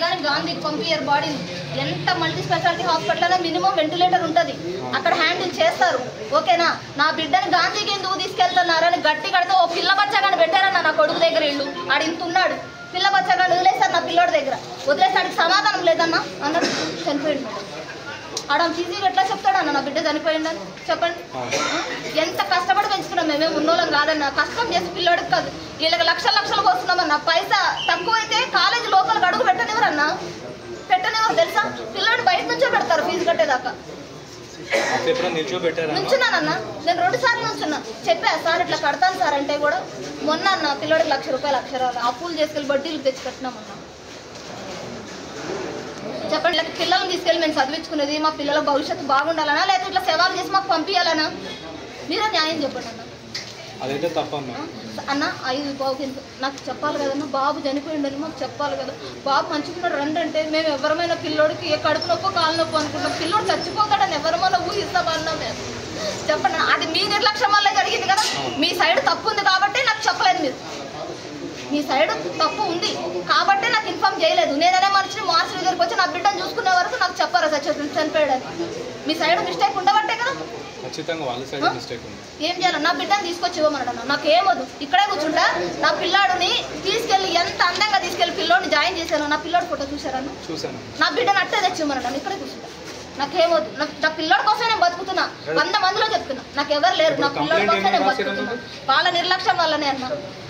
కానీ గాంధీకి పంపించారు బాడీని ఎంత multi speciality hospital minimum ventilator ఉంటుంది అక్కడ హ్యాండిల్ చేస్తారు ఓకేనా నా బిడ్డని గాంధీకి ఎందుకు తీసుకెళ్తున్నారని గట్టి కడితే ఓ పిల్ల బచ్చగాని పెట్టారన్న నా కొడుకు దగ్గర ఇల్లు ఆడు ఇంత ఉన్నాడు పిల్ల బచ్చగాని వదిలేశారు నా పిల్లోడి దగ్గర వదిలేసాడికి సమాధానం లేదన్నా అన్నట్టు చనిపోయింది మేడం ఆడ ఈజీగా ఎట్లా చెప్తాడన్న నా బిడ్డ చనిపోయిందని చెప్పండి ఆ? ఎంత కష్టపడి పెంచుకున్నాం మేమే ఉన్నోళ్ళం కాదన్న కష్టం చేసి పిల్లోడికి కాదు వీళ్ళకి లక్షల లక్షలు పోస్తున్నామన్న పైసా తక్కువైతే కాలేజీ లోపలికి అడుగు పెట్టనివ్వరన్నా పెట్టనివ్వరు తెలుసా పిల్లోడు బయట నుంచో పెడతారు ఫీజు కట్టేదాకా అప్పుడు ఎప్పుడైనా నిల్చోబెట్టారా నుంచున్నానన్న నేను రెండు సార్లు నుంచున్నా చెప్పా సార్ ఇట్లా కడతాను సార్ అంటే కూడా మొన్న అన్న పిల్లోడికి లక్ష రూపాయలు అక్షరాలు అప్పులు చేసుకెళ్ళి వడ్డీలు తెచ్చి కట్టినామన్నా చెప్పండి లేకపోతే పిల్లల్ని తీసుకెళ్ళి మేము చదివించుకునేది మా పిల్లల భవిష్యత్తు బాగుండాలనా లేకపోతే ఇట్లా సేవలు చేసి మాకు పంపించాలనా మీరే న్యాయం చెప్పండి అన్న అదైతే తప్పమ్మా అన్న ఐదు బాబుకి ఎంత నాకు చెప్పాలి కదన్న బాబు చనిపోయిండని మాకు చెప్పాలి కదా బాబు మంచిగున్నాడు రండి అంటే మేము ఎవరమైనా పిల్లోడికి ఏ కడుపు నొప్పో కాలు నొప్పో అనుకుంటాం పిల్లోడు చచ్చిపోతాడని ఎవరమైనా ఊహిస్తామన్నా మేము చెప్పండి అన్న. అది మీ నిర్లక్ష్యం వల్ల జరిగింది కదా మీ సైడ్ తప్పు ఉంది కాబట్టి నాకు చెప్పలేదు మీరు మీ సైడ్ తప్పు ఉంది కాబట్టే నాకు ఇన్ఫార్మ్ చేయలేదు నేననే మనిషిని మార్చి దగ్గరికి వచ్చి నా బిడ్డను చూసుకునే వరకు నాకు చెప్పారు చచ్చి చనిపోయాడని మీ సైడ్ మిస్టేక్ ఉండబట్టే కదా ఖచ్చితంగా వాళ్ళ సైడ్ మిస్టేక్ ఉంది ఏం చేయాలి నా బిడ్డని తీసుకొచ్చి ఇవ్వమన్నాడు నాకు ఏమొద్దు ఇక్కడే కూర్చుంటా నా పిల్లాడిని తీసుకెళ్ళి ఎంత అందంగా తీసుకెళ్ళి పిల్లోడిని జాయిన్ చేశాను నా పిల్లోడి ఫోటో చూసారన్న చూశాను నా బిడ్డను అట్టే తెచ్చిమ్మన్నాడు ఇక్కడే కూర్చుంటా నాకేమొద్దు నా నా పిల్లోడి కోసమే నేను బతుకుతున్నా వంద మందిలో చెప్తున్నా నాకు ఎవరు లేరు నా ఇప్పుడు పిల్లోడి complaint కోసమే నేను ఏమని బతుకుతున్నా వాళ్ళ నిర్లక్ష్యం వల్లనే అన్న